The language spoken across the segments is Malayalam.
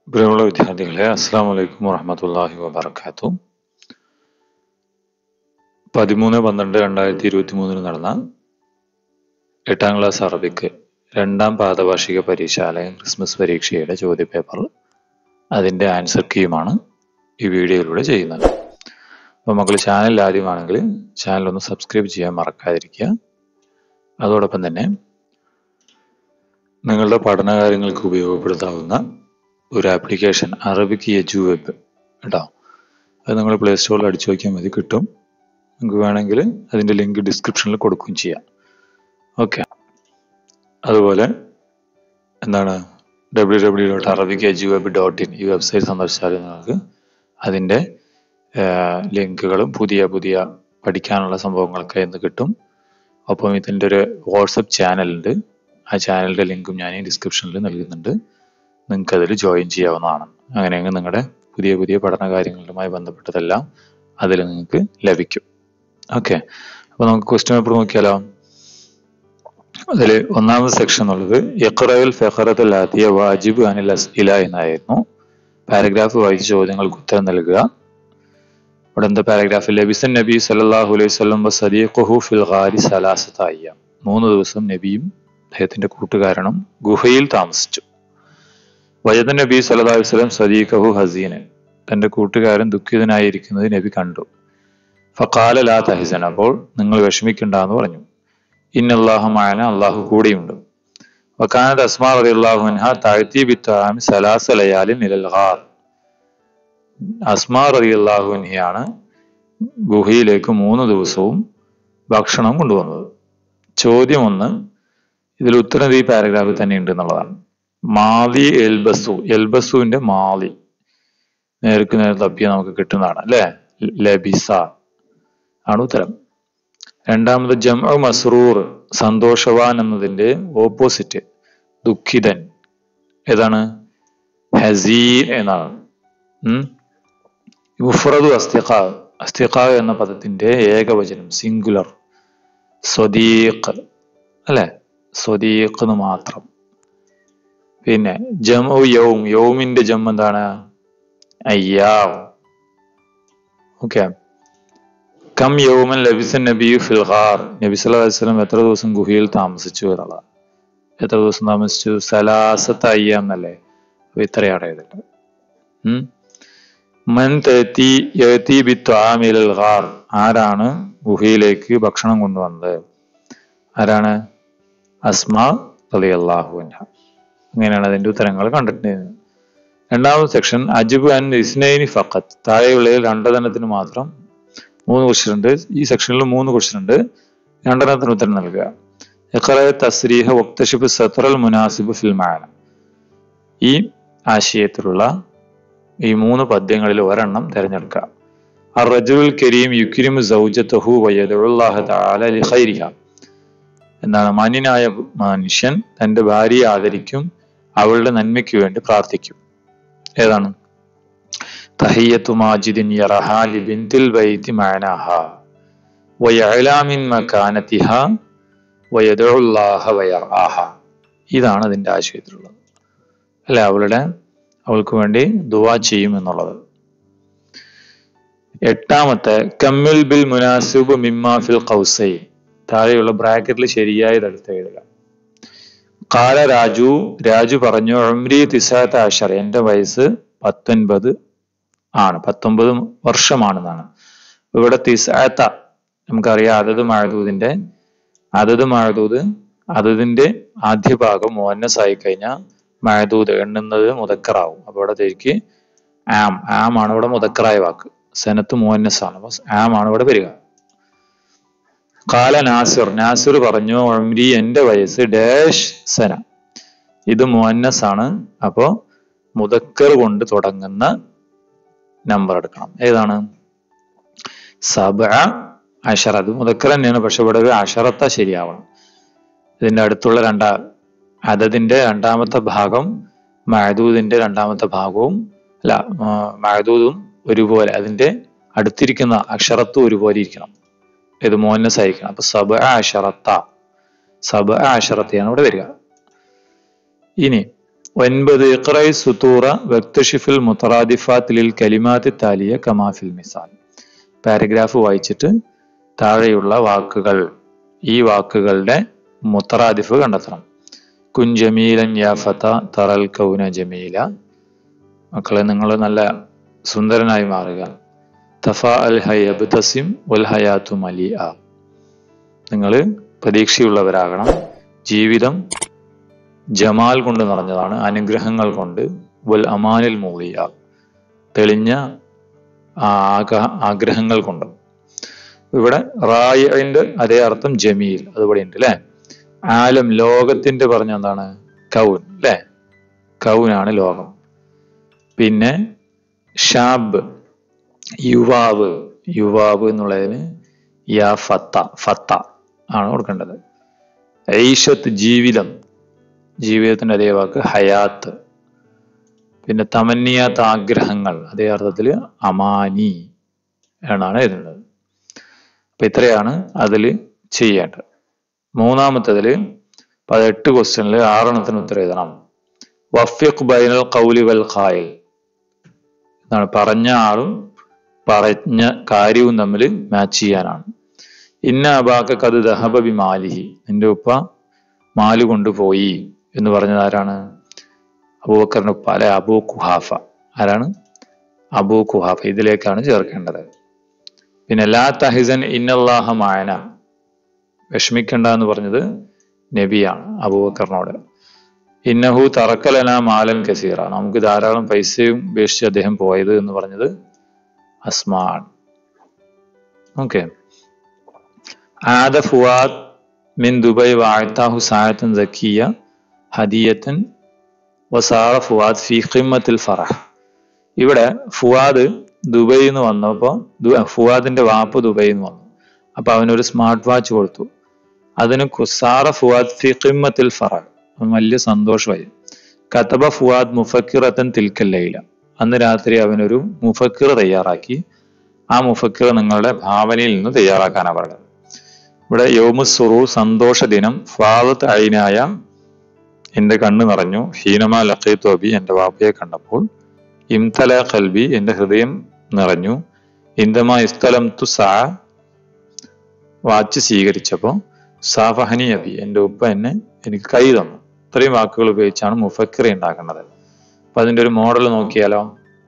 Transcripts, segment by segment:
പ്രിയമുള്ള വിദ്യാർത്ഥികളെ അസ്സാം വലൈക്കും വറഹമത്തല്ലാഹി വബർക്കാത്തു പതിമൂന്ന് പന്ത്രണ്ട് രണ്ടായിരത്തി ഇരുപത്തി മൂന്നിന് നടന്ന എട്ടാം ക്ലാസ് അറബിക്ക് രണ്ടാം പാദവാർഷിക പരീക്ഷ അല്ലെങ്കിൽ ക്രിസ്മസ് പരീക്ഷയുടെ ചോദ്യപേപ്പർ അതിൻ്റെ ആൻസർ കീയുമാണ് ഈ വീഡിയോയിലൂടെ ചെയ്യുന്നത് അപ്പോൾ മക്കൾ ചാനൽ ആദ്യമാണെങ്കിൽ ചാനൽ ഒന്ന് സബ്സ്ക്രൈബ് ചെയ്യാൻ മറക്കാതിരിക്കുക അതോടൊപ്പം തന്നെ നിങ്ങളുടെ പഠനകാര്യങ്ങൾക്ക് ഉപയോഗപ്പെടുത്താവുന്ന ഒരു ആപ്ലിക്കേഷൻ അറബിക് എജു വെബ് കേട്ടോ അത് നിങ്ങൾ പ്ലേ സ്റ്റോറിൽ അടിച്ചു നോക്കിയാൽ മതി കിട്ടും നിങ്ങൾക്ക് വേണമെങ്കിൽ അതിൻ്റെ ലിങ്ക് ഡിസ്ക്രിപ്ഷനിൽ കൊടുക്കുകയും ചെയ്യാം ഓക്കെ അതുപോലെ എന്താണ് W W dot Arabic edu web dot in ഈ വെബ്സൈറ്റ് സന്ദർശിച്ചാൽ നിങ്ങൾക്ക് അതിൻ്റെ ലിങ്കുകളും പുതിയ പുതിയ പഠിക്കാനുള്ള സംഭവങ്ങളൊക്കെ ഇന്ന് കിട്ടും ഒപ്പം ഇതിൻ്റെ ഒരു വാട്സപ്പ് ചാനലുണ്ട് ആ ചാനലിൻ്റെ ലിങ്കും ഞാൻ ഈ ഡിസ്ക്രിപ്ഷനിൽ നൽകുന്നുണ്ട് നിങ്ങൾക്ക് അതിൽ ജോയിൻ ചെയ്യാവുന്നതാണ് അങ്ങനെയെങ്കിൽ നിങ്ങളുടെ പുതിയ പുതിയ പഠന കാര്യങ്ങളുമായി ബന്ധപ്പെട്ടതെല്ലാം അതിൽ നിങ്ങൾക്ക് ലഭിക്കും ഓക്കെ അപ്പോൾ നമുക്ക് ക്വസ്റ്റ്യൻ പേപ്പർ നോക്കിയാലോ അതിൽ ഒന്നാമത്തെ സെക്ഷൻ എന്നുള്ളത് ഇഖ്റയിൽ ഫെഹറത്തുൽ ആത്തിയ വാജിബ് അനിൽ അസ്ഇല എന്നായിരുന്നു പാരഗ്രാഫ് വായിച്ച ചോദ്യങ്ങൾക്ക് ഉത്തരം നൽകുക ഇവിടെ എന്താ പാരഗ്രാഫ് ലബിസൻ നബി സല്ലല്ലാഹു അലൈഹി വസല്ലം വസദീഖുഹു ഫിൽ ഗാരി സലാസത അയ്യാം മൂന്ന് ദിവസം നബിയും അദ്ദേഹത്തിന്റെ കൂട്ടുകാരനും ഗുഹയിൽ താമസിച്ചു വജദ നബി സല്ലല്ലാഹു അലൈഹി വസല്ലം സദീഖഹു ഹസീനൻ തന്റെ കൂട്ടുകാരൻ ദുഃഖിതനായിരിക്കുന്നത് നബി കണ്ടു ഫഖാല ലാ തഹസൻ അപ്പോൾ നിങ്ങൾ വിഷമിക്കണ്ട എന്ന് പറഞ്ഞു ഇന്നല്ലാഹുമായന അള്ളാഹു കൂടെയുണ്ട് വക്കാനത്ത് അസ്മാ റളിയല്ലാഹു അൻഹ താഴ്ത്തി ബിത്താമി സലാസ ലയാലിൻ നിലൽ ഗാർ അസ്മാ റളിയല്ലാഹു അൻഹയാണ് ഗുഹയിലേക്ക് മൂന്ന് ദിവസവും ഭക്ഷണം കൊണ്ടുവന്നത് ചോദ്യം ഒന്ന് ഇതിൽ ഉത്തരം ഈ പാരഗ്രാഫിൽ തന്നെ ഉണ്ട് എന്നുള്ളതാണ് മാലി എൽബസു എൽബസുവിന്റെ മാലി നേർക്ക് നേരെ തപ്പിയ നമുക്ക് കിട്ടുന്നതാണ് അല്ലെ ലബിസ ആണ് ഉത്തരം രണ്ടാമത് ജംഅ മസ്റൂർ സന്തോഷവാൻ എന്നതിന്റെ ഓപ്പോസിറ്റ് ദുഃഖിതൻ ഏതാണ് ഹസീൻ എന്നാണ് ഉം മുഫ്രദു അസ്തിഖ അസ്തിഖ എന്ന പദത്തിന്റെ ഏകവചനം സിംഗുലർ സ്വദീഖ് അല്ലെ സ്വദീഖ് എന്ന് മാത്രം പിന്നെ ജമു യൗം യൗമിന്റെ ജം എന്താണ് അയ്യാവ് ഓക്കെ കം യൗമൻ ലബിസൻ നബി ഫിൽഹാർ നബി സല്ലല്ലാഹു അലൈഹി വസല്ലം എത്ര ദിവസം ഗുഹയിൽ താമസിച്ചു എന്നുള്ളതാണ് എത്ര ദിവസം താമസിച്ചു സലാസത്ത് അയ്യാം എന്നല്ലേ അപ്പൊ ഇത്രയാണ് ഇതിൽ ഉം മൻ തേത്തി യത്തി ബി ത്വാമിൽ ഹാർ ആരാണ് ഗുഹയിലേക്ക് ഭക്ഷണം കൊണ്ടുവന്നത് ആരാണ് അസ്മാ റളിയല്ലാഹു അൻഹ അങ്ങനെയാണ് അതിന്റെ ഉത്തരങ്ങൾ കണ്ടിട്ടുണ്ടായിരുന്നത് രണ്ടാമത്തെ സെക്ഷൻ അജിബ് അൻ ഇസ്നൈനി ഫഖത്ത് താഴെയുള്ളതിൽ രണ്ടെണ്ണത്തിന് മാത്രം മൂന്ന് ക്വസ്റ്റ്യൻ ഉണ്ട് ഈ സെക്ഷനിൽ മൂന്ന് ക്വസ്റ്റ്യൻ ഉണ്ട് രണ്ടെണ്ണത്തിന് ഉത്തരം നൽകുക ഇഖറ തസ്രീഹ വക്തഷിബ് സത്രൽ മുനാസിബ് ഫിൽമാന ഈ ആശയത്തിലുള്ള ഈ മൂന്ന് പദ്യങ്ങളിൽ ഒരെണ്ണം തിരഞ്ഞെടുക്കുക അറജുൽ കരീം യുക്രിം സൗജത്തഹു വയദുല്ലാഹ തആല ലിഖൈരിഹ എന്താണ് മാന്യനായ മനുഷ്യൻ തന്റെ ഭാര്യയെ ആദരിക്കും അവളുടെ നന്മയ്ക്ക് വേണ്ടി പ്രാർത്ഥിക്കും ഏതാണ് തഹിയത്തു മാജിദിൻ യറഹാലി ബിന്തിൽ ബൈത്തി മാനാഹ വയഅലാമിൻ മകാനത്തിഹ വയദുല്ലാഹ വയർആഹ ഇതാണ് അതിന്റെ ആശയത്തിലുള്ളത് അല്ലെ അവളുടെ അവൾക്ക് വേണ്ടി ദുവാ ചെയ്യും എന്നുള്ളത് എട്ടാമത്തെ കമ്മിൽ ബിൽ മുനാസിബ് മിമ്മ ഫിൽ കൗസൈ താഴെയുള്ള ബ്രാക്കറ്റിൽ ശരിയായത് എടുത്ത് എഴുതുക കാല രാജു രാജു പറഞ്ഞു ഉംരി തിസാത്ത ആഷർ എന്റെ വയസ്സ് പത്തൊൻപത് ആണ് പത്തൊമ്പത് വർഷമാണെന്നാണ് ഇവിടെ തിസാത്ത നമുക്കറിയാം അതത് മഴദൂതിന്റെ അതത് മഴദൂത് അതതിന്റെ ആദ്യ ഭാഗം മോന്നസായി കഴിഞ്ഞാൽ മഴദൂത് എണ്ണുന്നത് മുതക്കറാവും അപ്പൊ ഇവിടെ തേക്ക് ആം ആം ആണ് ഇവിടെ മുതക്കറായ വാക്ക് സനത്ത് മോന്നസാണ് അപ്പൊ ആം ആണ് ഇവിടെ വരിക കാല നാസിർ നാസിർ പറഞ്ഞു ഉംരി എന്റെ വയസ്സ് ഡാഷ് സന ഇത് മുഹന്നസ് ആണ് അപ്പോ മുതക്കർ കൊണ്ട് തുടങ്ങുന്ന നമ്പർ എടുക്കണം ഏതാണ് സബ അഷറ അത് മുതക്കർ തന്നെയാണ് പക്ഷെ ഇവിടെ ഒരു അഷറത്ത ശരിയാവണം ഇതിന്റെ അടുത്തുള്ള രണ്ടാ അതതിന്റെ രണ്ടാമത്തെ ഭാഗം മഴദൂദിന്റെ രണ്ടാമത്തെ ഭാഗവും അല്ല മഴദൂദും ഒരുപോലെ അതിന്റെ അടുത്തിരിക്കുന്ന അക്ഷരത്തും ഒരുപോലെ ഇരിക്കണം ഇത് മോന്നസ് ആയിരിക്കണം അപ്പൊ സബ ആഷറത്ത സബ ആഷറത്തയാണ് ഇവിടെ വരിക ഇനി ഒൻപത് ഇഖ്റൈ സുത്തൂറ വക്തഷിഫിൽ മുത്തറാദിഫാത്ത് ലിൽ കലിമാത്തി താലിയ കമാഫിൽ മിസാൽ പാരഗ്രാഫ് വായിച്ചിട്ട് താഴെയുള്ള വാക്കുകൾ ഈ വാക്കുകളുടെ മുത്തറാദിഫ് കണ്ടെത്തണം കുൻ ജമീലൻ യാ ഫത തറൽ കൗന ജമീല മക്കളെ നിങ്ങൾ നല്ല സുന്ദരനായി മാറുക തഫ അൽ ഹയബ് തസിം വൽ ഹയാത്തു മലിയ നിങ്ങൾ പ്രതീക്ഷയുള്ളവരാകണം ജീവിതം ജമാൽ കൊണ്ട് നിറഞ്ഞതാണ് അനുഗ്രഹങ്ങൾ കൊണ്ട് വൽ അമാനിൽ മൂളിയ തെളിഞ്ഞ ആക- ആഗ്രഹങ്ങൾ കൊണ്ട് ഇവിടെ റായിന്റെ അതേ അർത്ഥം ജമീൽ അതുപോലെ ഉണ്ട് അല്ലെ ആലം ലോകത്തിന്റെ പറഞ്ഞ എന്താണ് കൗൻ അല്ലെ കൗനാണ് ലോകം പിന്നെ ഷാബ് യുവാവ് യുവാവ് എന്നുള്ളതിന് യാ ഫത്ത ഫത്ത ആണ് കൊടുക്കേണ്ടത് ഐഷത്ത് ജീവിതം ജീവിതത്തിന്റെ അതേ വാക്ക് ഹയാത്ത് പിന്നെ തമന്നിയാത്ത ആഗ്രഹങ്ങൾ അതേ അർത്ഥത്തിൽ അമാനി എന്നാണ് എഴുതുന്നത് അപ്പൊ ഇത്രയാണ് അതിൽ ചെയ്യേണ്ടത് മൂന്നാമത്തതില് പതിനെട്ട് ക്വസ്റ്റ്യനിൽ ആറെണ്ണത്തിന് ഉത്തരം എഴുതണം വഫിഖ് ബൈനൽ കൗലി വൽ ഖായിൽ എന്നാണ് പറഞ്ഞ ആളും പറഞ്ഞ കാര്യവും തമ്മിൽ മാച്ച് ചെയ്യാനാണ് ഇന്ന അബാക്ക കത് ദഹബ ബി മാലിഹി നിന്റെ ഉപ്പ മാല് കൊണ്ടുപോയി എന്ന് പറഞ്ഞത് ആരാണ് അബൂബക്കറിന്റെ ഉപ്പ അല്ലെ അബൂ കുഹാഫ ആരാണ് അബൂ കുഹാഫ ഇതിലേക്കാണ് ചേർക്കേണ്ടത് പിന്നെ ലാ തഹിസൻ ഇന്നല്ലാഹ മായന വിഷമിക്കണ്ട എന്ന് പറഞ്ഞത് നബിയാണ് അബൂബക്കറിനോട് ഇന്നഹു തറക്കലന മാലൻ കസീറ നമുക്ക് ധാരാളം പൈസയും ഉപേക്ഷിച്ച് അദ്ദേഹം പോയത് എന്ന് പറഞ്ഞത് അസ്മാൻ ഓക്കെ ആദ ഫുവാദ് മിൻ ദുബൈ വാഴ്ത്താഹു സായത്തൻ സക്കിയ ഹദിയത്തൻ വസാറ ഫുവാദ് ഫി ഖിമ്മത്തിൽ ഫറഹ് ഇവിടെ ഫുവാദ് ദുബൈയിൽ നിന്ന് വന്നപ്പോൾ ഫുവാദിന്റെ വാപ്പ് ദുബൈയിൽ നിന്ന് വന്നു അപ്പൊ അവനൊരു സ്മാർട്ട് വാച്ച് കൊടുത്തു അതിന് കുസാറ ഫുവാദ് ഫി ഖിമ്മത്തിൽ ഫറഹ് അവൻ വലിയ സന്തോഷമായി കതബ ഫുവാദ് മുഫക്കിറത്തൻ തിൽക്കല്ലയില അന്ന് രാത്രി അവനൊരു മുഫക്കിർ തയ്യാറാക്കി ആ മുഫക്കിർ നിങ്ങളുടെ ഭാവനയിൽ നിന്ന് തയ്യാറാക്കാനാണ് പറയുന്നത് ഇവിടെ യോമുസുറു സന്തോഷ ദിനം ഫാദത്ത് അയിനായ എന്റെ കണ്ണ് നിറഞ്ഞു ഹീനമ ലഖീത്തു അബി എന്റെ വാപ്പയെ കണ്ടപ്പോൾ ഇംതല കൽബി എന്റെ ഹൃദയം നിറഞ്ഞു ഇന്ദമ ഇസ്തലം തു സാ വാച്ച് സ്വീകരിച്ചപ്പോൾ സാഫഹനി അബി എന്റെ ഉപ്പ എന്നെ എനിക്ക് കൈ തന്നു ഇത്രയും വാക്കുകൾ ഉപയോഗിച്ചാണ് മുഫക്കിറ ഉണ്ടാക്കേണ്ടത് അപ്പൊ അതിന്റെ ഒരു മോഡൽ നോക്കിയാലോ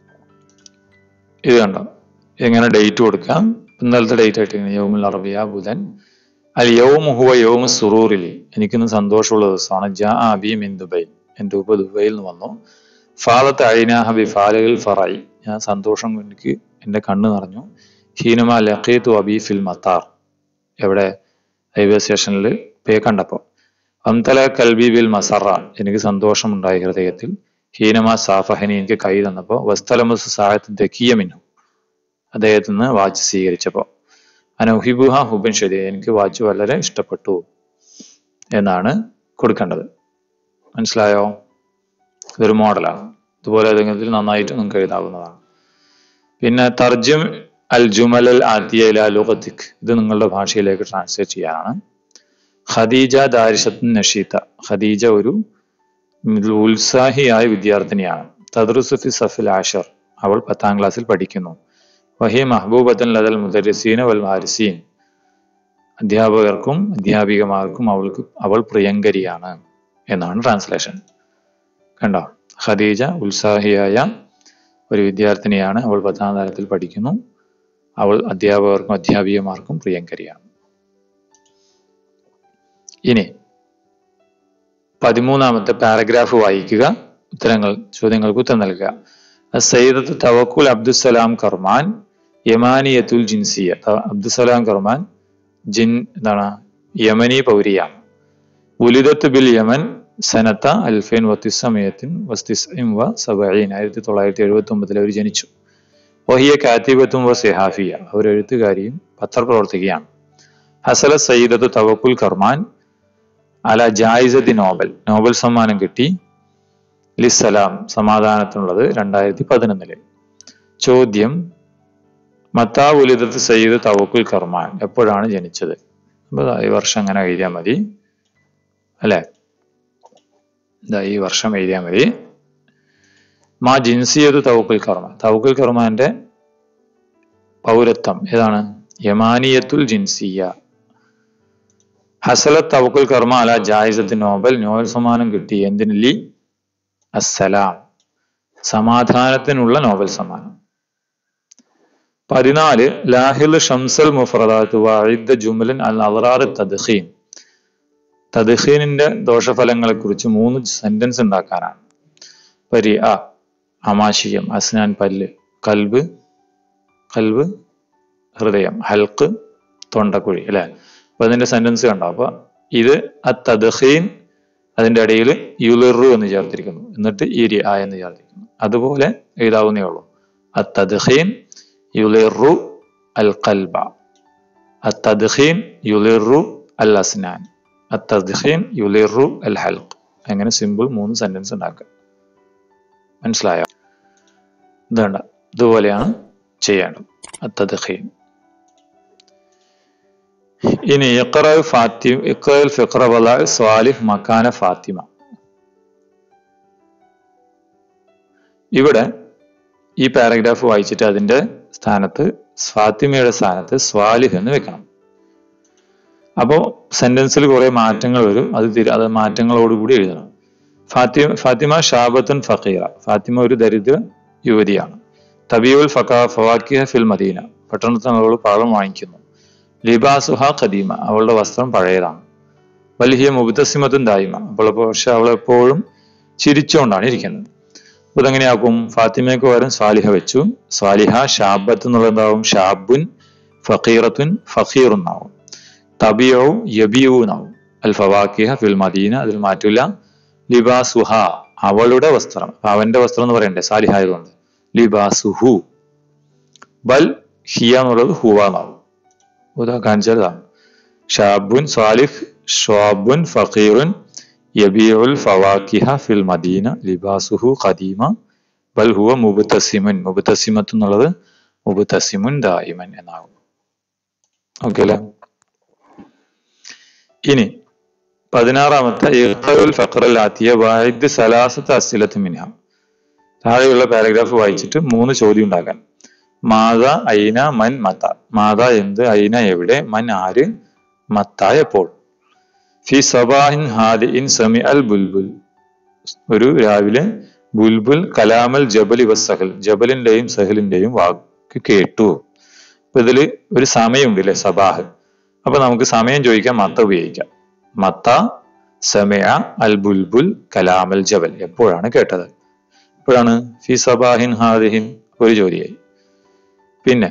ഇത് കണ്ടോ എങ്ങനെ ഡേറ്റ് കൊടുക്കാം ഇന്നലത്തെ ഡേറ്റ് ആയിട്ട് ഇങ്ങനെ യൗമുൽ അറബിയ ബുധൻ അൽ യൗമ ഹുവ യൗമ സുറൂറിലി എനിക്കിന്ന് സന്തോഷമുള്ള ദിവസമാണ് ജാ അബി മിൻ ദുബൈ എൻ്റെ ഉപ്പ ദുബൈയിൽ നിന്ന് വന്നു ഫാലത്ത് അഴിനാഹ ബി ഫാലുകൾ ഫറായി ഞാൻ സന്തോഷം എനിക്ക് എൻ്റെ കണ്ണ് നിറഞ്ഞു ഹീനുമ ലഖീത്തു അബി ഫിൽ മത്താർ എവിടെ റെയിൽവേ സ്റ്റേഷനിൽ പേ കണ്ടപ്പോൾ അംതല കൽബി ബിൽ മസറ എനിക്ക് സന്തോഷമുണ്ടായി ഹൃദയത്തിൽ ഹീനമ സാഫഹനി എനിക്ക് കൈ തന്നപ്പോൾ വസ്തലമുസ് സാഹത്ത് ദക്കിയമിനു അദ്ദേഹത്തിൽ നിന്ന് വാച്ച് സ്വീകരിച്ചപ്പോൾ അനൗഹിബുഹ ഹുബിൻ ഷെരി എനിക്ക് വാച്ച് വളരെ ഇഷ്ടപ്പെട്ടു എന്നാണ് കൊടുക്കേണ്ടത് മനസ്സിലായോ ഇതൊരു മോഡലാണ് ഇതുപോലെ ഏതെങ്കിലും നന്നായിട്ട് നിങ്ങൾക്ക് എഴുതാവുന്നതാണ് പിന്നെ തർജം അൽ ജുമൽ അൽ ആദ്യ ഇല ലുഗത്തിക് ഇത് നിങ്ങളുടെ ഭാഷയിലേക്ക് ട്രാൻസ്ലേറ്റ് ചെയ്യാനാണ് ഖദീജ ദാരിഷത്ത് നഷീത്ത ഖദീജ ഒരു ഉത്സാഹിയായ വിദ്യാർത്ഥിനിയാണ് തദ്റുസുഫി സഫിൽ ആഷർ അവൾ പത്താം ക്ലാസ്സിൽ പഠിക്കുന്നു വഹി മഹബൂബത്തൻ ലതൽ മുദരിസീന വൽ വാരിസീൻ അധ്യാപകർക്കും അധ്യാപികമാർക്കും അവൾക്ക് അവൾ പ്രിയങ്കരിയാണ് എന്നാണ് ട്രാൻസ്ലേഷൻ കണ്ടോ ഖദീജ ഉത്സാഹിയായ ഒരു വിദ്യാർത്ഥിനിയാണ് അവൾ പത്താം തലത്തിൽ പഠിക്കുന്നു അവൾ അധ്യാപകർക്കും അധ്യാപികമാർക്കും പ്രിയങ്കരിയാണ് ഇനി പതിമൂന്നാമത്തെ പാരഗ്രാഫ് വായിക്കുക ഉത്തരങ്ങൾ ചോദ്യങ്ങൾക്ക് ഉത്തരം നൽകുക സയ്യിദത്ത് തവക്കുൽ അബ്ദുസലാം കർമാൻ യമാനിയത്തുൽ ജിൻസിയ ത- അബ്ദുസലാം കർമാൻ ജിൻ എന്താണ് യമനി പൗരിയാണ് ഉലിദത്ത് ബിൽ യമൻ സനത്ത അൽഫൈൻ വത്തിസമയത്തിൻ വസ്തിസ്ഇം വ സബഈൻ ആയിരത്തി തൊള്ളായിരത്തി എഴുപത്തി ഒമ്പതിൽ അവർ ജനിച്ചു വഹിയ കാത്തിബത്തും വ സിഹാഫിയ അവർ എഴുത്തുകാരിയും പത്രപ്രവർത്തകയാണ് ഹസല സയ്യിദത്ത് തവക്കുൽ കർമാൻ അല ജായിസത്തി നോബൽ നോബൽ സമ്മാനം കിട്ടി ലിസലാം സമാധാനത്തിനുള്ളത് രണ്ടായിരത്തി പതിനൊന്നില് ചോദ്യം മത്താ ഉലിദത്ത് സയ്യിദ് തവക്കുൽ കർമാൻ എപ്പോഴാണ് ജനിച്ചത് അപ്പൊ ദാ ഈ വർഷം അങ്ങനെ എഴുതിയാൽ മതി അല്ലെ ഇതാ ഈ വർഷം എഴുതിയാൽ മതി മാ ജിൻസിയത് തവക്കുൽ കർമ്മ തവക്കുൽ കർമാന്റെ പൗരത്വം ഏതാണ് യമാനിയത്തുൽ ജിൻസിയ ഹസലത്ത് തവക്കുൽ കർമ്മ അല ജായിസത്ത് നോബൽ നോബൽ സമ്മാനം കിട്ടി എന്തിനല്ലി അസ്സലാം സമാധാനത്തിനുള്ള നോബൽ സമ്മാനം പതിനാല് ലാഹിൽ ഷംസൽ മുഫറദാത്ത് വഇദ്ദ ജുമലൻ അൽ അദ്റാർ തദ്ഖീൻ തദ്ഖീനിന്റെ ദോഷഫലങ്ങളെ കുറിച്ച് മൂന്ന് സെന്റൻസ് ഉണ്ടാക്കാനാണ് പരി അ അമാശയം അസ്നാൻ പല്ല് കൽബ് കൽബ് ഹൃദയം ഹൽക്ക് തൊണ്ടക്കുഴി അല്ലെ അപ്പൊ അതിന്റെ സെന്റൻസ് കണ്ടോ അപ്പൊ ഇത് അത്തദ്ഖീൻ അതിന്റെ ഇടയിൽ യുലിറു എന്ന് ചേർത്തിരിക്കുന്നു എന്നിട്ട് ഇരി ആ എന്ന് ചേർത്തിരിക്കുന്നു അതുപോലെ എഴുതാവുന്നേ ഉള്ളൂ അത്തദ്ഖീൻ യുലിറു അൽ കൽബ അത്തദ്ഖീൻ യുലിറു അൽ അസ്നാൻ അത്തദ്ഖീൻ യുലിറു അൽ ഹൽക്ക് അങ്ങനെ സിമ്പിൾ മൂന്ന് സെന്റൻസ് ഉണ്ടാക്കുക മനസ്സിലായോ ഇതുണ്ട ഇതുപോലെയാണ് ചെയ്യേണ്ടത് അത്തദ്ഖീൻ ഇനി ഇഖ്റ ഫാത്തിമ ഇഖ്റൽ ഫിഖ്റ വല സ്വാലിഹ് മക്കാന ഫാത്തിമ ഇവിടെ ഈ പാരഗ്രാഫ് വായിച്ചിട്ട് അതിന്റെ സ്ഥാനത്ത് ഫാത്തിമയുടെ സ്ഥാനത്ത് സ്വാലിഹ് എന്ന് വെക്കണം അപ്പോ സെന്റൻസിൽ കുറെ മാറ്റങ്ങൾ വരും അത് തിരി അത് മാറ്റങ്ങളോടുകൂടി എഴുതണം ഫാത്തിമ ഫാത്തിമ ഷാബത്തുൻ ഫക്കീറ ഫാത്തിമ ഒരു ദരിദ്ര യുവതിയാണ് തബീഉൽ ഫക്കാ ഫവാക്കിഹ ഫിൽ മദീന പട്ടണത്തിൽ അവൾ പഴം വാങ്ങിക്കുന്നു ലിബാസുഹ ഖദീമ അവളുടെ വസ്ത്രം പഴയതാണ് വൽഹിയ മുബത്തസിമത്തും ദായിമ അപ്പോൾ പക്ഷെ അവൾ എപ്പോഴും ചിരിച്ചുകൊണ്ടാണ് ഇരിക്കുന്നത് അപ്പൊ ഇതെങ്ങനെയാക്കും ഫാത്തിമയ്ക്ക് പകരം സ്വാലിഹ വെച്ചു സ്വാലിഹ ഷാബത്ത് എന്നുള്ളതാവും ഷാബുൻ ഫക്കീറത്തുൻ ഫഖീർ എന്നാവും തബിയവും യബിയു എന്നാവും അൽ ഫവാക്കിഹ ഫിൽ മദീന അതിൽ മാറ്റില്ല ലിബാസുഹ അവളുടെ വസ്ത്രം അപ്പൊ അവന്റെ വസ്ത്രം എന്ന് പറയണ്ടേ സാലിഹ ആയതുകൊണ്ട് ലിബാസുഹു ബൽ ഹിയ എന്നുള്ളത് ഹുവ എന്നാവും ഉദാ കാണിച്ചതാണ് ഷാബുൻ സാലിഹ് ഷാബുൻ ഫഖീറുൻ യബിയുൽ ഫവാക്കിഹ ഫിൽ മദീന ലിബാസുഹു ഖദീമ ബൽ ഹുവ മുബത്തസിമുൻ മുബത്തസിമത്ത് എന്നുള്ളത് മുബത്തസിമുൻ ദായിമൻ എന്നാകും ഓക്കെ അല്ലേ ഇനി പതിനാറാമത്തെ ഇഖ്റഉൽ ഫഖ്റൽ ആത്തിയ വായിദ് സലാസത്ത് അസ്ലത്ത് മിൻഹ താഴെയുള്ള പാരഗ്രാഫ് വായിച്ചിട്ട് മൂന്ന് ചോദ്യം ഉണ്ടാക്കാൻ മാത ഐന മൻ മത്ത മാത എന്ത് ഐന എവിടെ മൻ ആര് മത്ത എപ്പോൾ ഫി സബാഹിൻ ഹാദിൻ സമി അൽ ബുൽബുൽ ഒരു രാവിലെ ബുൽബുൽ കലാമൽ ജബലി വസ്സഹൽ ജബലിന്റെയും സഹലിന്റെയും വാക്ക് കേട്ടു അപ്പൊ ഇതില് ഒരു സമയമുണ്ട് അല്ലെ സബാഹ് അപ്പൊ നമുക്ക് സമയം ചോദിക്കാൻ മത്ത ഉപയോഗിക്കാം മത്ത സമയ അൽ ബുൽബുൽ കലാമൽ ജബൽ എപ്പോഴാണ് കേട്ടത് എപ്പോഴാണ് ഫി സബാഹിൻ ഹാദിഹിൻ ഒരു ചോദ്യമായി പിന്നെ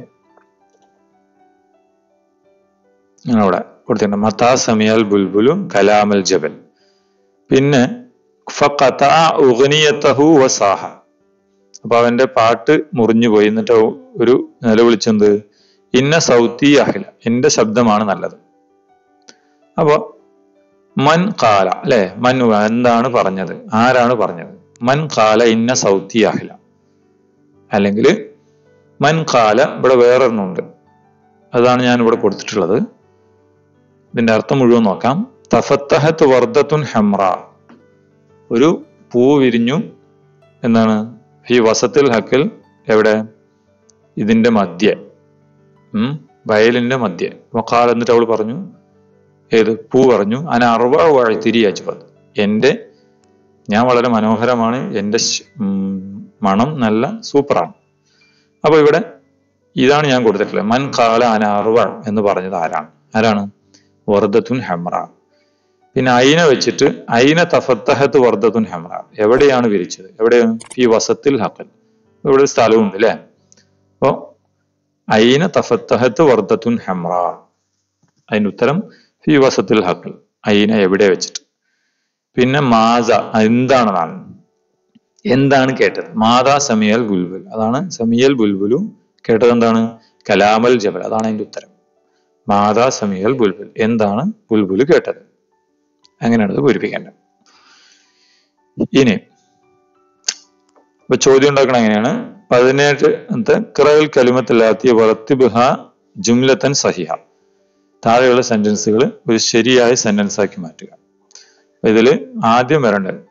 അവിടെ കൊടുത്തിട്ടുണ്ട് മത്താ സമിയൽ ബുൽബുലു കലാമൽ ജബൽ പിന്നെ ഫഖത ഉഗ്നിയതഹു വസാഹ അപ്പൊ അവന്റെ പാട്ട് മുറിഞ്ഞു പോയി എന്നിട്ട് ഒരു നിലവിളിച്ചെന്ത് ഇന്ന സൗത്തി അഹില എന്റെ ശബ്ദമാണ് നല്ലത് അപ്പൊ മൻ കാല അല്ലെ മൻ എന്താണ് പറഞ്ഞത് ആരാണ് പറഞ്ഞത് മൻ കാല ഇന്ന സൗത്തി അഹില അല്ലെങ്കിൽ മൻ കാല ഇവിടെ വേറൊരെണ്ണമുണ്ട് അതാണ് ഞാൻ ഇവിടെ കൊടുത്തിട്ടുള്ളത് ഇതിന്റെ അർത്ഥം മുഴുവൻ നോക്കാം തഫത്തഹത്ത് വർദ്ധത്തുൻ ഹെമ്ര ഒരു പൂ വിരിഞ്ഞു എന്താണ് ഈ വസത്തിൽ ഹക്കിൽ എവിടെ ഇതിന്റെ മധ്യ ഉം വയലിന്റെ മധ്യ വക്കാൽ എന്നിട്ട് അവൾ പറഞ്ഞു ഏത് പൂ പറഞ്ഞു അന അറുവ വഴത്തിരി അജ്ബത് എന്റെ ഞാൻ വളരെ മനോഹരമാണ് എന്റെ ശ്- ഉം, മണം നല്ല സൂപ്പറാണ് അപ്പൊ ഇവിടെ ഇതാണ് ഞാൻ കൊടുത്തിട്ടുള്ളത് മൻ കാല അന അറുവ എന്ന് പറഞ്ഞത് ആരാണ് ആരാണ് വർദ്ധത്തുൻ ഹെമ്ര പിന്നെ അയിന വെച്ചിട്ട് അയിന തഫത്തഹത്ത് വർദ്ധത്തുൻ ഹെമ്ര എവിടെയാണ് വിരിച്ചത് എവിടെയാണ് ഈ വസത്തിൽ ഹക്കൽ ഇവിടെ ഒരു സ്ഥലമുണ്ട് അല്ലെ അപ്പോ അയിന തഫത്തഹത്ത് വർദ്ധത്തുൻ ഹെമ്ര അതിന്റെ ഉത്തരം ഫി വസത്തിൽ ഹക്കൽ അയിന എവിടെ വെച്ചിട്ട് പിന്നെ മാസ എന്താണെന്നാണ് എന്താണ് കേട്ടത് മാതാ സമിയൽ ബുൽബുൽ അതാണ് സമിയൽ ബുൽബുലു കേട്ടത് എന്താണ് കലാമൽ ജബൽ അതാണ് അതിന്റെ ഉത്തരം മാതാ സമിയൽ ബുൽബുൽ എന്താണ് ബുൽബുൽ കേട്ടത് അങ്ങനെയാണ് ഇത് പൂരിപ്പിക്കേണ്ടത് ഇനി ഇപ്പൊ ചോദ്യം ഉണ്ടാക്കണം എങ്ങനെയാണ് പതിനേഴ് ക്രൽ കലിമത്തിലാത്തിയ വളർത്തിബിഹ ജുംലത്തൻ സഹിഹ താഴെയുള്ള സെന്റൻസുകൾ ഒരു ശരിയായ സെന്റൻസ് ആക്കി മാറ്റുക അപ്പൊ ഇതില് ആദ്യം വരേണ്ടത്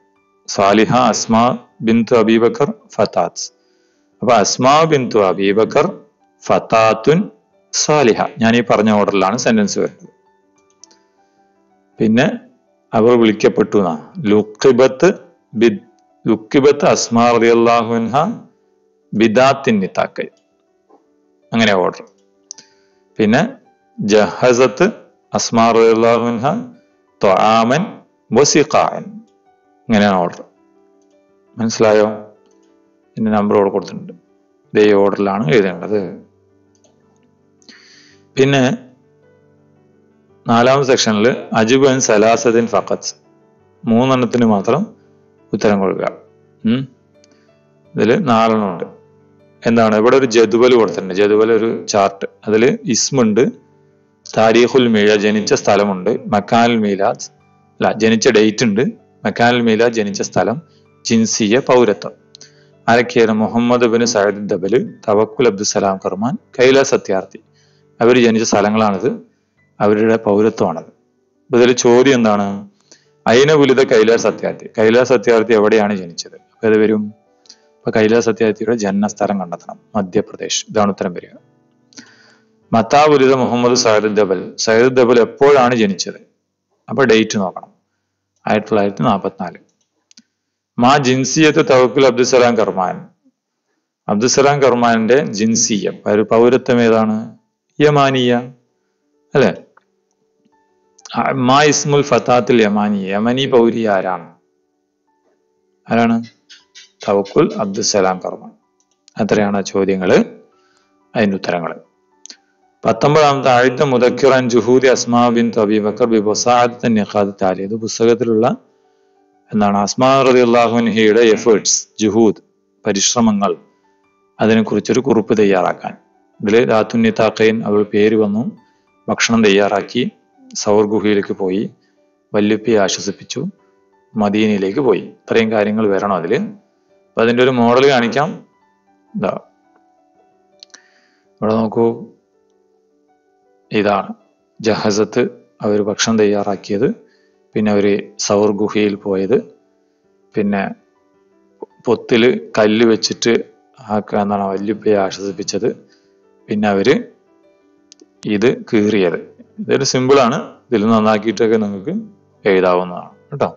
സാലിഹ അസ്മാ ബിന്തു അബീബക്കർ ഫത്താത്ത് അപ്പൊ അസ്മാ ബിന്തു അബീബക്കർ ഫത്താത്തുൻ സാലിഹ ഞാൻ ഈ പറഞ്ഞ ഓർഡറിലാണ് സെന്റൻസ് വരുന്നത് പിന്നെ അവർ വിളിക്കപ്പെട്ടു എന്നാ ലുക്കിബത്ത് ബിദ് ലുക്കിബത്ത് അസ്മാ റളിയല്ലാഹുൻഹ ബിദാത്തിൻ നിത്താക്കൈ അങ്ങനെ ഓർഡർ പിന്നെ ജഹസത്ത് അസ്മാ റളിയല്ലാഹുൻഹ ത്വആമൻ വസിഖാൻ ഇങ്ങനെയാണ് ഓർഡർ മനസ്സിലായോ ഇതിന്റെ നമ്പർ ഇവിടെ കൊടുത്തിട്ടുണ്ട് ഇതേ ഓർഡറിലാണ് എഴുതേണ്ടത് പിന്നെ നാലാം സെക്ഷനിൽ അജുബൻ സലാസദിൻ ഫഖത്ത് മൂന്നെണ്ണത്തിന് മാത്രം ഉത്തരം കൊടുക്കുക ഉം. ഇതിൽ നാലെണ്ണം ഉണ്ട് എന്താണ് ഇവിടെ ഒരു ജതുവൽ കൊടുത്തിട്ടുണ്ട് ജതുവൽ ഒരു ചാർട്ട് അതിൽ ഇസ്മുണ്ട് താരീഖുൽ മീല ജനിച്ച സ്ഥലമുണ്ട് മക്കാനുൽ മീലാദ് അല്ല ജനിച്ച ഡേറ്റ് ഉണ്ട് മക്കാനുൽ മീലാദ് ജനിച്ച സ്ഥലം ജിൻസിയ പൗരത്വം ആരൊക്കെയാണ് മുഹമ്മദ് ബിൻ സയ്യിദ് ദബല് തവക്കുൽ അബ്ദുസലാം കർമാൻ കൈല സത്യാർത്ഥി അവർ ജനിച്ച സ്ഥലങ്ങളാണിത് അവരുടെ പൗരത്വമാണത് അപ്പൊ ഇതിൽ ചോദ്യം എന്താണ് അയിന പുലിത കൈലാസ് സത്യാർത്ഥി കൈലാസ് സത്യാർത്ഥി എവിടെയാണ് ജനിച്ചത് അപ്പൊ ഇത് വരും അപ്പൊ കൈലാസ് സത്യാർത്ഥിയുടെ ജന്മസ്ഥലം കണ്ടെത്തണം മധ്യപ്രദേശ് ഇതാണ് ഉത്തരം വരിക മത്താപുരിത മുഹമ്മദ് സയ്യിദ് ദബൽ സയ്യിദ് ദബൽ എപ്പോഴാണ് ജനിച്ചത് അപ്പൊ ഡേറ്റ് നോക്കണം ആയിരത്തി തൊള്ളായിരത്തി നാൽപ്പത്തിനാല് മാ ജിൻസിയത്ത് തവക്കുൽ അബ്ദുസലാം കർമാൻ അബ്ദുസലാം കർമാന്റെ ജിൻസിയം ഒരു പൗരത്വം ഏതാണ് യമാനിയ അല്ലെ ആ, മാ ഇസ്മുൽ ഫത്താത്തിൽ യമാനി യമനി പൗരി ആരാണ് ആരാണ് തവക്കുൽ അബ്ദുസലാം കർമാൻ അത്രയാണ് ചോദ്യങ്ങള് അതിന്റെ ഉത്തരങ്ങള് പത്തൊമ്പതാമത്തെ ആഴ്ത്ത മുദക്കിറാൻ ജുഹൂദി അസ്മാ ബിൻ തബീബക്കർ ബി ബൊസാദത്ത് നിഖാദ് താലി ഇത് പുസ്തകത്തിലുള്ള എന്താണ് അസ്മാ റതി അള്ളാഹുൻഹിയുടെ എഫേർട്സ് ജുഹൂദ് പരിശ്രമങ്ങൾ അതിനെക്കുറിച്ചൊരു കുറിപ്പ് തയ്യാറാക്കാൻ ഇതില് രാത്തുന്നിത്താക്കൈൻ അവൾ പേര് വന്നു ഭക്ഷണം തയ്യാറാക്കി സൗർ ഗുഹയിലേക്ക് പോയി വല്യുപ്പിയെ ആശ്വസിപ്പിച്ചു മദീനയിലേക്ക് പോയി ഇത്രയും കാര്യങ്ങൾ വരണം അതില് അപ്പൊ അതിന്റെ ഒരു മോഡൽ കാണിക്കാം ഇതാ ഇവിടെ നോക്കൂ ഇതാണ് ജഹസത്ത് അവർ ഭക്ഷണം തയ്യാറാക്കിയത് പിന്നെ അവര് സൗർ ഗുഹയിൽ പോയത് പിന്നെ പൊത്തില് കല്ല് വെച്ചിട്ട് ആക്ക എന്താണ് വല്യുപ്പയെ ആശ്വസിപ്പിച്ചത് പിന്നെ അവര് ഇത് കീറിയത് ഇതൊരു സിമ്പിൾ ആണ് ഇതിൽ നന്നാക്കിയിട്ടൊക്കെ നിങ്ങൾക്ക് എഴുതാവുന്നതാണ് കേട്ടോ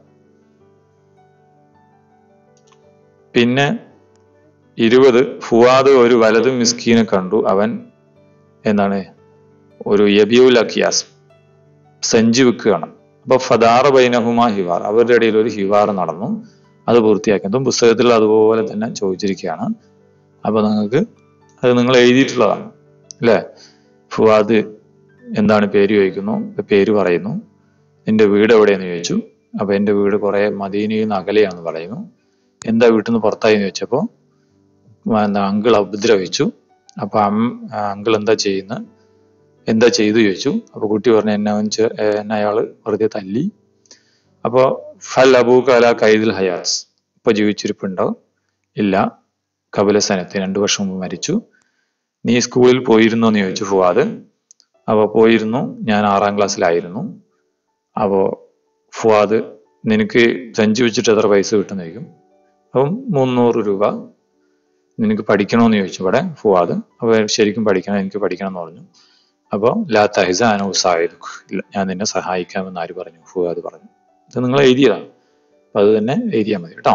പിന്നെ ഇരുപത് ഫുവാദ് ഒരു വലത് മിസ്കീനെ കണ്ടു അവൻ എന്താണ് ഒരു യബിയുൽ അക്കിയാസ് സഞ്ചി വെക്കുകയാണ് അപ്പൊ ഫദാറ ബൈനഹുമ ഹിവാർ അവരുടെ ഇടയിൽ ഒരു ഹിവാർ നടന്നു അത് പൂർത്തിയാക്കുന്നതും പുസ്തകത്തിൽ അതുപോലെ തന്നെ ചോദിച്ചിരിക്കുകയാണ് അപ്പൊ നിങ്ങൾക്ക് അത് നിങ്ങൾ എഴുതിയിട്ടുള്ളതാണ് അല്ലേ ഫുവാദ് എന്താണ് പേര് ചോദിക്കുന്നു ഇപ്പൊ പേര് പറയുന്നു നിന്റെ വീട് എവിടെയെന്ന് ചോദിച്ചു അപ്പൊ എന്റെ വീട് കുറെ മദീനയിൽ നിന്ന് അകലെയാന്ന് പറയുന്നു എന്താ വീട്ടിൽ നിന്ന് പുറത്തായി എന്ന് ചോദിച്ചപ്പോ എന്താ അങ്കിൾ ഉപദ്രവിച്ചു അപ്പൊ അങ്കിൾ എന്താ ചെയ്യുന്നത് എന്താ ചെയ്തു ചോദിച്ചു അപ്പൊ കുട്ടി പറഞ്ഞു എന്നെ അവൻ ചെ- ഏർ എന്നെ അയാള് വെറുതെ തല്ലി അപ്പോ ഫൽ അബൂക അല കൈദിൽ ഹയാസ് ഇപ്പൊ ജീവിച്ചിരിപ്പുണ്ടോ ഇല്ല കപിലസനത്ത് രണ്ടു വർഷം മുമ്പ് മരിച്ചു നീ സ്കൂളിൽ പോയിരുന്നോ എന്ന് ചോദിച്ചു ഫുവാദ് അപ്പൊ പോയിരുന്നു ഞാൻ ആറാം ക്ലാസ്സിലായിരുന്നു അപ്പോ ഫുവാദ് നിനക്ക് സഞ്ചി വെച്ചിട്ട് എത്ര പൈസ കിട്ടുന്ന ചോദിക്കും അപ്പം മുന്നൂറ് രൂപ നിനക്ക് പഠിക്കണമെന്ന് ചോദിച്ചു ഇവിടെ ഫുവാദ് അപ്പൊ ശരിക്കും പഠിക്കണം എനിക്ക് പഠിക്കണം എന്ന് പറഞ്ഞു അപ്പോ ലാ തഹിസ അന ഉസാഹിദുക് ഇല്ല ഞാൻ നിന്നെ സഹായിക്കാമെന്ന് ആര് പറഞ്ഞു ഫുവാദ് പറഞ്ഞു ഇത് നിങ്ങൾ എഴുതിയതാണ് അപ്പൊ അത് തന്നെ എഴുതിയാൽ മതി കേട്ടോ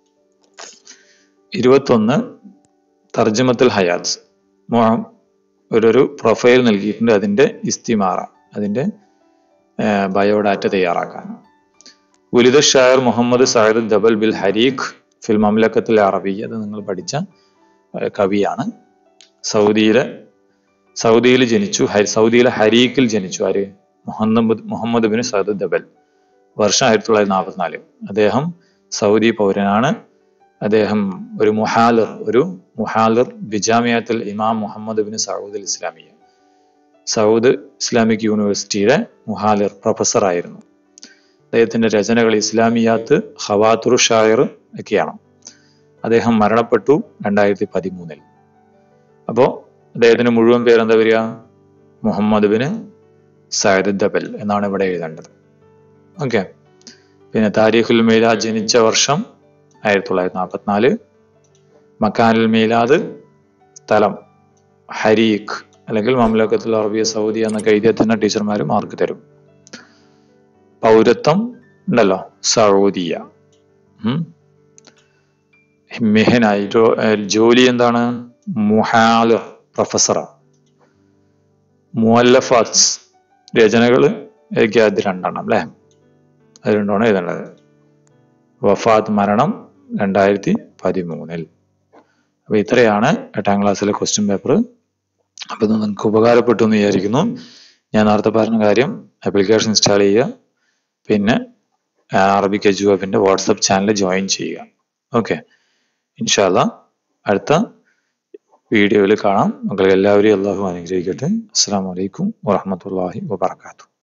ഇരുപത്തൊന്ന് തർജ്ജമത്തുൽ ഹയാത്ത് മൊ- ഒരു പ്രൊഫൈൽ നൽകിയിട്ടുണ്ട് അതിന്റെ ഇസ്തിമാറ അതിന്റെ ബയോഡാറ്റ തയ്യാറാക്കാൻ ഉലിദ ഷായർ മുഹമ്മദ് സാഹിദ് ദബൽ ബിൽ ഹരീഖ് ഫിൽ മംലക്കത്തുൽ അറബി അത് നിങ്ങൾ പഠിച്ച ഏർ കവിയാണ് സൗദിയിലെ സൗദിയിൽ ജനിച്ചു ഹരി- സൗദിയിലെ ഹരീഖിൽ ജനിച്ചു ആര് മുഹമ്മദ് മുഹമ്മദ് ബിൻ സഅദ് ദബൽ വർഷം ആയിരത്തി തൊള്ളായിരത്തി നാൽപ്പത്തിനാല് അദ്ദേഹം സൗദി പൗരനാണ് അദ്ദേഹം ഒരു മുഹാലിർ ഒരു മുഹാലിർ ബിജാമിയത്തിൽ ഇമാം മുഹമ്മദ് ബിൻ സൗദ് ഇസ്ലാമിയ സൗദ് ഇസ്ലാമിക് യൂണിവേഴ്സിറ്റിയുടെ മുഹാലിർ പ്രൊഫസർ ആയിരുന്നു അദ്ദേഹത്തിന്റെ രചനകൾ ഇസ്ലാമിയാത്ത് ഹവാത്തുർ ഷായർ ഒക്കെയാണ് അദ്ദേഹം മരണപ്പെട്ടു രണ്ടായിരത്തി പതിമൂന്നിൽ അപ്പോ അദ്ദേഹത്തിന്റെ മുഴുവൻ പേരെന്താ വരിക മുഹമ്മദ് ബിൻ സയദ് ദബൽ എന്നാണ് ഇവിടെ എഴുതേണ്ടത് ഓക്കെ പിന്നെ താരിഖുൽ മീല ജനിച്ച വർഷം ആയിരത്തി തൊള്ളായിരത്തി നാൽപ്പത്തിനാല് മക്കാനുൽ മീലാദ് സ്ഥലം ഹരീഖ് അല്ലെങ്കിൽ മംലക്കത്തുൽ അറബിയ സൗദി എന്നൊക്കെ എഴുതിയാൽ തന്നെ ടീച്ചർമാർ മാർക്ക് തരും പൗരത്വം ഉണ്ടല്ലോ സൗദിയ ഉം. മിഹനായി ജോ- ഏഹ് ജോലി എന്താണ് മുഹാൽ പ്രൊഫസറ മുഅല്ലഫാത്ത് രചനകള് ഏതൊക്കെയാ അത് രണ്ടെണ്ണം അല്ലേ അത് രണ്ടാണ് എഴുതേണ്ടത് വഫാത്ത് മരണം രണ്ടായിരത്തി പതിമൂന്നിൽ അപ്പൊ ഇത്രയാണ് എട്ടാം ക്ലാസ്സിലെ ക്വസ്റ്റ്യൻ പേപ്പർ അപ്പൊ ഇത് നിങ്ങൾക്ക് ഉപകാരപ്പെട്ടു എന്ന് വിചാരിക്കുന്നു ഞാൻ നേരത്തെ പറഞ്ഞ കാര്യം ആപ്ലിക്കേഷൻ ഇൻസ്റ്റാൾ ചെയ്യുക പിന്നെ അറബിക് എജു ആപ്പിന്റെ വാട്സപ്പ് ചാനൽ ജോയിൻ ചെയ്യുക ഓക്കെ ഇൻഷാല്ല അടുത്ത വീഡിയോയിൽ കാണാം മക്കളെ എല്ലാവരെയും അള്ളാഹു അനുഗ്രഹിക്കട്ടെ അസ്സാം വലൈക്കും വാഹമത്തല്ലാഹി വാബർക്കാത്തു